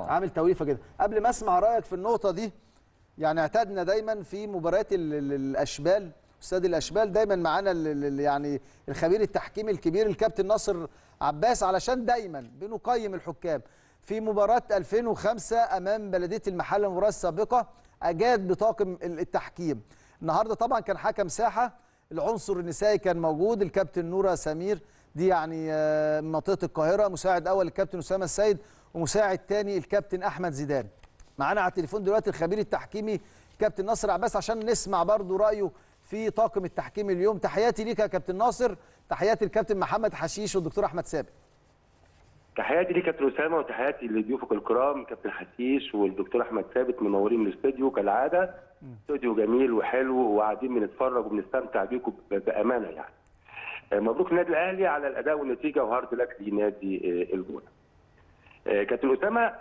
اه عامل توليفه كده قبل ما اسمع رايك في النقطه دي يعني اعتدنا دايما في مباريات ال- ال- الاشبال استاد الاشبال دايما معانا ال- ال- يعني الخبير التحكيمي الكبير الكابتن ناصر عباس علشان دايما بنقيم الحكام في مباراه 2005 امام بلديه المحله المباراه السابقه اجاد بطاقم ال- التحكيم النهارده طبعا كان حكم ساحه العنصر النسائي كان موجود الكابتن نوره سمير دي يعني آه، من منطقه القاهره مساعد اول الكابتن اسامه السيد ومساعد تاني الكابتن احمد زيدان معانا على التليفون دلوقتي الخبير التحكيمي كابتن ناصر عباس عشان نسمع برضو رايه في طاقم التحكيم اليوم تحياتي ليك يا كابتن ناصر تحياتي الكابتن محمد حشيش والدكتور احمد سابق تحياتي ليك كابتن اسامه وتحياتي لضيوفك الكرام كابتن حشيش والدكتور احمد ثابت منورين الاستوديو كالعاده استوديو جميل وحلو وقاعدين بنتفرج وبنستمتع بيكم ب- بامانه يعني آه، مبروك النادي الاهلي على الاداء والنتيجه وهارد لك لنادي آه، الجونه آه، كابتن اسامه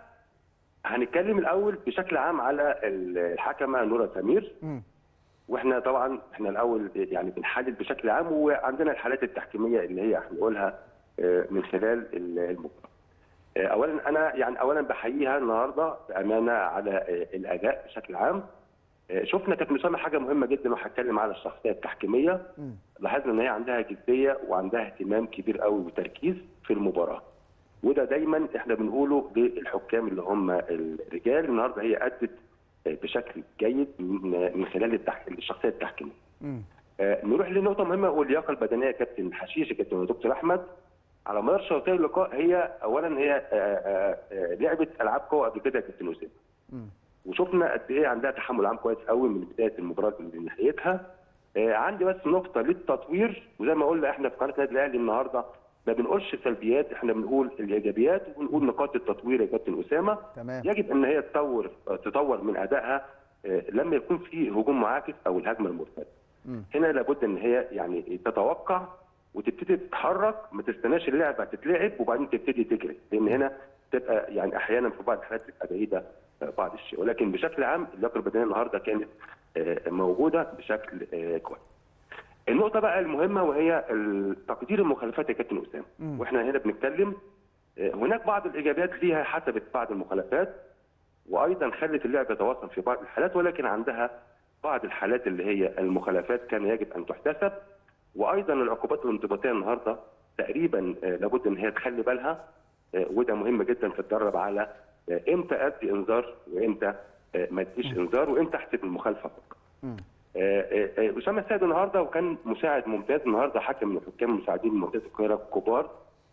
هنتكلم الاول بشكل عام على الحكمه نوره سمير مم. واحنا طبعا احنا الاول يعني بنحدد بشكل عام وعندنا الحالات التحكيميه اللي هي هنقولها آه، من خلال المباراه. آه، اولا انا يعني اولا بحييها النهارده بامانه على آه، الاداء بشكل عام. آه، شفنا كانت مسامه حاجه مهمه جدا وهتكلم على الشخصيه التحكيميه مم. لاحظنا ان هي عندها جديه وعندها اهتمام كبير قوي وتركيز في المباراه. وده دايما احنا بنقوله للحكام اللي هم الرجال النهارده هي ادت آه، بشكل جيد من من خلال التح... الشخصيه التحكيميه. مم. آه، نروح لنقطة مهمة واللياقة البدنية كابتن حشيش كابتن دكتور أحمد على مدار شوطي اللقاء هي أولا هي آه، آه، آه، لعبت ألعاب قوة قبل كده يا كابتن أسامة مم. وشفنا قد إيه عندها تحمل عام كويس قوي من بداية المباراة من ناحيتها آه، عندي بس نقطة للتطوير وزي ما قلنا إحنا في قناة النادي الأهلي النهاردة ما بنقولش سلبيات إحنا بنقول الإيجابيات وبنقول نقاط التطوير يا كابتن أسامة تمام يجب ان هي تطور تطور من ادائها آه، لما يكون في هجوم معاكس او الهجمه المرتده. مم. هنا لابد ان هي يعني تتوقع وتبتدي تتحرك ما تستناش اللعبه تتلعب وبعدين تبتدي تجري لان هنا تبقى يعني احيانا في بعض الحالات تبقى بعيده آه، بعض الشيء ولكن بشكل عام اللياقه البدنيه النهارده كانت آه، موجوده بشكل آه، كويس. النقطه بقى المهمه وهي ال- تقدير المخالفات يا كابتن اسامه مم. واحنا هنا بنتكلم آه، هناك بعض الايجابيات ليها حسبت بعض المخالفات وايضا خلت اللعب يتواصل في بعض الحالات ولكن عندها بعض الحالات اللي هي المخالفات كان يجب ان تحتسب وايضا العقوبات الانضباطيه النهارده تقريبا آه، لابد ان هي تخلي بالها آه، وده مهم جدا تتدرب على آه، امتى ادي انذار وامتى آه، ما اديش انذار وامتى احسب المخالفه فقط. مم. آه، آه، آه، اسامه السيد النهارده وكان مساعد ممتاز النهارده حكم من الحكام المساعدين منطقه القاهره الكبار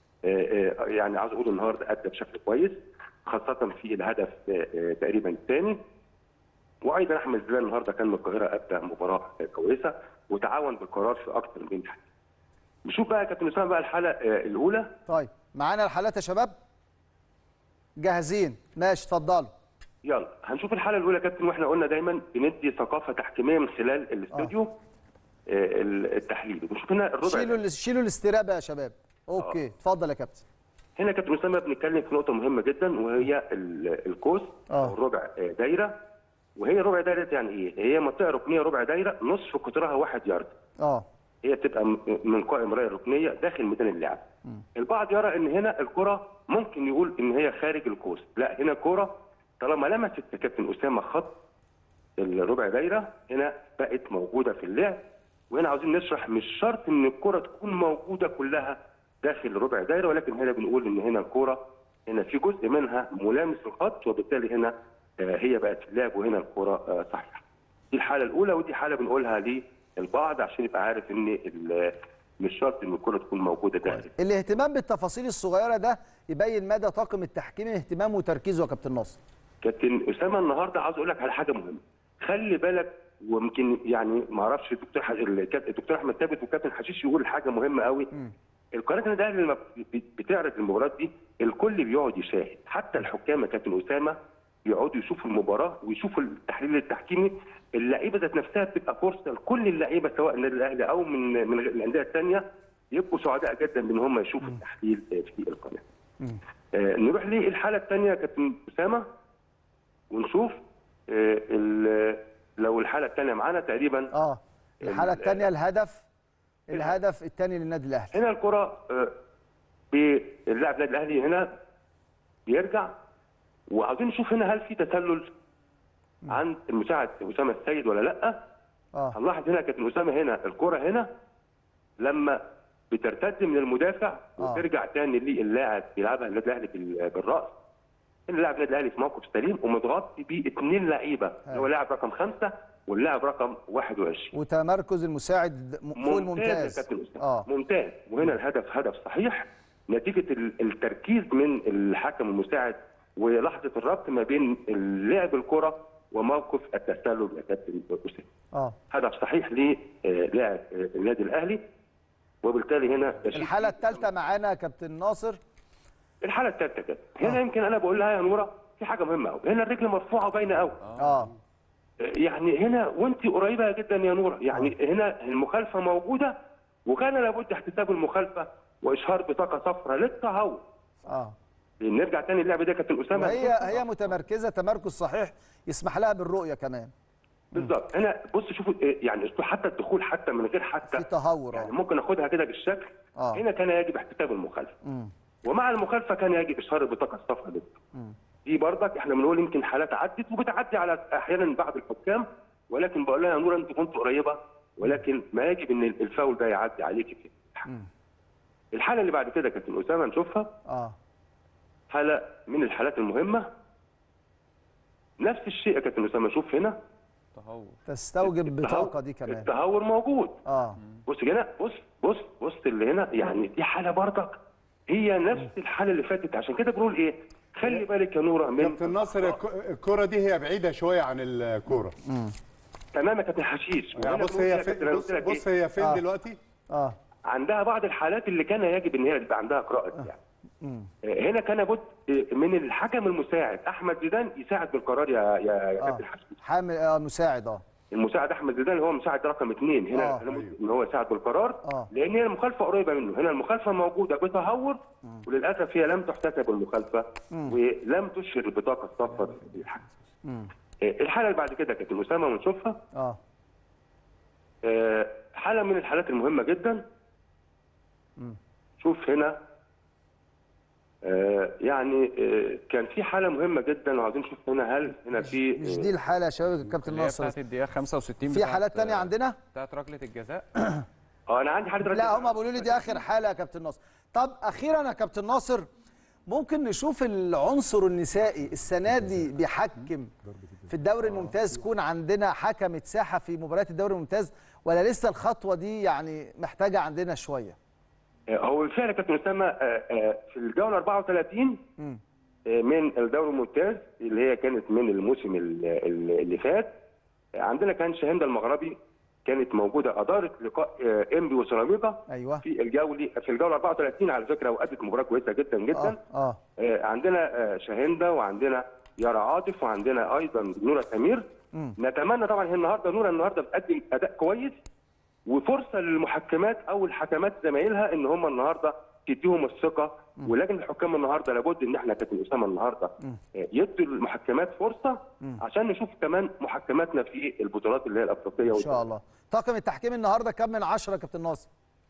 آه، آه، يعني عاوز اقول النهارده ادى بشكل كويس خاصه في الهدف آه، آه، تقريبا الثاني وايضا احمد زلال النهارده كان من القاهره ادى مباراه آه، كويسه وتعاون بالقرار في اكثر من حاجه. نشوف بقى يا كابتن اسامه بقى الحاله آه، الاولى طيب معانا الحالات يا شباب جاهزين ماشي اتفضلوا يلا هنشوف الحاله الاولى يا كابتن واحنا قلنا دايما بندي ثقافه تحكيميه من خلال الاستوديو آه. التحليل بنشوف هنا الربع شيلوا ال- شيلوا الاسترابه يا شباب اوكي اتفضل يا كابتن هنا يا كابتن اسامه بنتكلم في نقطه مهمه جدا وهي ال- القوس آه. او الربع آه، دايره وهي ربع دايره دي يعني ايه؟ هي منطقه ركنيه ربع دايره نصف قطرها واحد يارد اه هي بتبقى م- من قائم رايه ركنيه داخل ميدان اللعب. البعض يرى ان هنا الكره ممكن يقول ان هي خارج القوس، لا هنا الكره طالما لمست يا كابتن اسامه خط الربع دايره هنا بقت موجوده في اللعب وهنا عاوزين نشرح مش شرط ان الكره تكون موجوده كلها داخل ربع دايره ولكن هنا بنقول ان هنا الكره هنا في جزء منها ملامس الخط وبالتالي هنا آه، هي بقت في اللعب وهنا الكره آه، صحيحه. دي الحاله الاولى ودي حاله بنقولها للبعض عشان يبقى عارف ان ال- مش شرط ان الكره تكون موجوده داخل. الاهتمام بالتفاصيل الصغيره ده يبين مدى طاقم التحكيم اهتمامه وتركيزه يا كابتن ناصر كابتن اسامه النهارده عاوز اقول لك على حاجه مهمه خلي بالك ويمكن يعني ما اعرفش الدكتور ح... الكابتن- الدكتور احمد ثابت والكابتن حشيش يقول حاجه مهمه قوي القناه النادي الاهلي لما بت- بتعرض المباريات دي الكل بيقعد يشاهد حتى الحكام يا كابتن اسامه بيقعدوا يشوفوا المباراه ويشوفوا التحليل التحكيمي اللعيبه ذات نفسها بتبقى فرصه لكل اللعيبه سواء النادي الاهلي او من من الانديه الثانيه يبقوا سعداء جدا بان هم يشوفوا التحليل آه، في القناه. آه، نروح للحاله الثانيه يا كابتن اسامه ونشوف آه، ال- لو الحاله الثانيه معانا تقريبا اه الحاله ال- الثانيه الهدف الهدف الثاني للنادي الاهلي هنا الكره آه، باللاعب النادي الاهلي هنا بيرجع وعاوزين نشوف هنا هل في تسلل عند المساعد اسامه السيد ولا لا اه هنلاحظ هنا كابتن اسامه هنا الكره هنا لما بترتد من المدافع آه. وترجع تاني للاعب بيلعبها النادي الاهلي بال- بالراس هنا اللاعب النادي الاهلي في موقف سليم ومتغطي باثنين لعيبه اللي هو لاعب رقم خمسه واللاعب رقم 21 وتمركز المساعد م- فوق يا الممتاز كابتن اسامه اه ممتاز وهنا الهدف هدف صحيح نتيجه ال- التركيز من الحكم المساعد ولحظه الربط ما بين لعب الكره وموقف التسلل يا كابتن اسامه اه هدف صحيح للاعب النادي الاهلي وبالتالي هنا يشيد الحاله الثالثه معانا يا كابتن ناصر الحاله الثالثه كده هنا يمكن انا بقول لها يا نوره في حاجه مهمه قوي هنا الرجل مرفوعه وباينه قوي اه يعني هنا وانت قريبه جدا يا نوره يعني هنا المخالفه موجوده وكان لابد احتساب المخالفه واشهار بطاقه صفراء للتهور اه نرجع تاني اللعبه دي يا كابتن اسامه وهي هي متمركزه تمركز صحيح يسمح لها بالرؤيه كمان بالظبط هنا بص شوفوا إيه، يعني حتى الدخول حتى من غير حتى في تهور يعني اه ممكن اخدها كده بالشكل آه. هنا كان يجب احتساب المخالفه مم. ومع المخالفه كان يجب اشهار البطاقه الصفراء دي دي برضك احنا بنقول يمكن حالات عدت وبتعدي على احيانا بعض الحكام ولكن بقول لها يا نور انت كنت قريبه ولكن ما يجب ان الفاول ده يعدي عليك كده الحاله اللي بعد كده كابتن اسامه نشوفها اه حاله من الحالات المهمه نفس الشيء يا كابتن اسامه شوف هنا تهور تستوجب بطاقه التهور- دي كمان التهور موجود اه بص كده بص بص بص اللي هنا يعني دي حاله برضك هي نفس الحاله اللي فاتت عشان كده بنقول ايه خلي بالك يا نوره من كابتن ناصر الك- الكرة دي هي بعيدة شوية عن الكورة تمام يا كابتن حشيش يعني وهنا بص بنقول إيه هي يا فين كابتن؟ أنا بص, قلت لك بص إيه؟ هي فين آه. دلوقتي اه عندها بعض الحالات اللي كان يجب ان هي يبقى عندها قراءه يعني هنا كان لابد من الحكم المساعد احمد زيدان يساعد بالقرار يا يا يا اه كابتن حشيش حامل اه مساعد اه المساعد احمد زيدان اللي هو مساعد رقم اثنين هنا آه. كان لابد ان هو يساعد بالقرار آه. لان هي المخالفه قريبه منه هنا المخالفه موجوده بتهور وللاسف هي لم تحتسب المخالفه ولم تشهر البطاقه الصفراء للحكم آه، الحاله اللي بعد كده كابتن اسامه ونشوفها اه آه، حاله من الحالات المهمه جدا شوف هنا آه، يعني آه، كان في حاله مهمه جدا وعاوزين نشوف هنا هل هنا في مش دي الحاله يا شباب الكابتن اللي هي ناصر بتاعت الدقيقه 65 في بتاعت- حالات تانية عندنا بتاعت ركله الجزاء اه انا عندي حاله لا هم بيقولوا لي دي اخر حاله يا كابتن ناصر طب اخيرا يا كابتن ناصر ممكن نشوف العنصر النسائي السنه دي بيحكم في الدوري الممتاز يكون عندنا حكمة ساحه في مباريات الدوري الممتاز ولا لسه الخطوه دي يعني محتاجه عندنا شويه آه، هو بالفعل يا كابتن اسامه آه، آه، في الجوله 34 مم. آه، من الدوري الممتاز اللي هي كانت من الموسم ال- ال- اللي فات آه، عندنا كان شاهندة المغربي كانت موجوده ادارت لقاء آه، انبي وسيراميكا ايوه في الجوله في الجوله 34 على فكره وادت مباراه كويسه جدا اه جدا اه آه، عندنا آه، شاهندة وعندنا يارا عاطف وعندنا ايضا نوره سمير نتمنى طبعا هي النهارده نوره النهارده بتقدم اداء كويس وفرصه للمحكمات او الحكمات زمايلها ان هم النهارده تديهم الثقه ولكن الحكام النهارده لابد ان احنا كابتن اسامه النهارده آه، يدوا المحكمات فرصه عشان نشوف كمان محكماتنا في البطولات اللي هي الافريقيه ان شاء الله طاقم التحكيم النهارده كام من 10 يا كابتن ناصر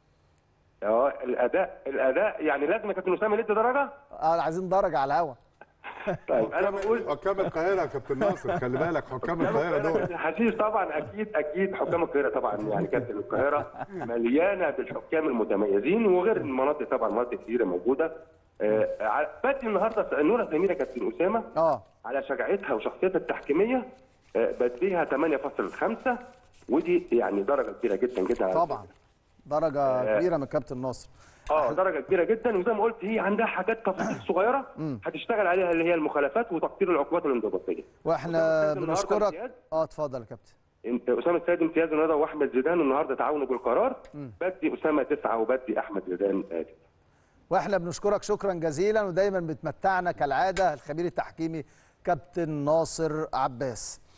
اه الاداء الاداء يعني لازم يا كابتن اسامه ندي درجه اه عايزين درجه على الهوا طيب انا بقول حكام القاهرة يا كابتن ناصر خلي بالك حكام القاهرة دول حشيش طبعا اكيد اكيد حكام القاهره طبعا يعني كابتن القاهره مليانه بالحكام المتميزين وغير المناطق طبعا مناطق كثيره موجوده آه، ع- بدي النهارده نوره سميره كابتن اسامه اه على شجاعتها وشخصيتها التحكيميه آه، بديها 8.5 ودي يعني درجه كبيره جدا جدا على طبعا درجه كبيره من كابتن ناصر اه درجه كبيره جدا وزي ما قلت هي عندها حاجات تفاصيل صغيره هتشتغل عليها اللي هي المخالفات وتقدير العقوبات الانضباطيه واحنا أسامة السيد النهاردة بنشكرك امتياز. اه اتفضل يا كابتن انت اسامه السيد امتياز النهارده واحمد زيدان النهارده تعاونوا بالقرار بدي اسامه تسعه وبدي احمد زيدان آه، تسعة. واحنا بنشكرك شكرا جزيلا ودايما بتمتعنا كالعاده الخبير التحكيمي كابتن ناصر عباس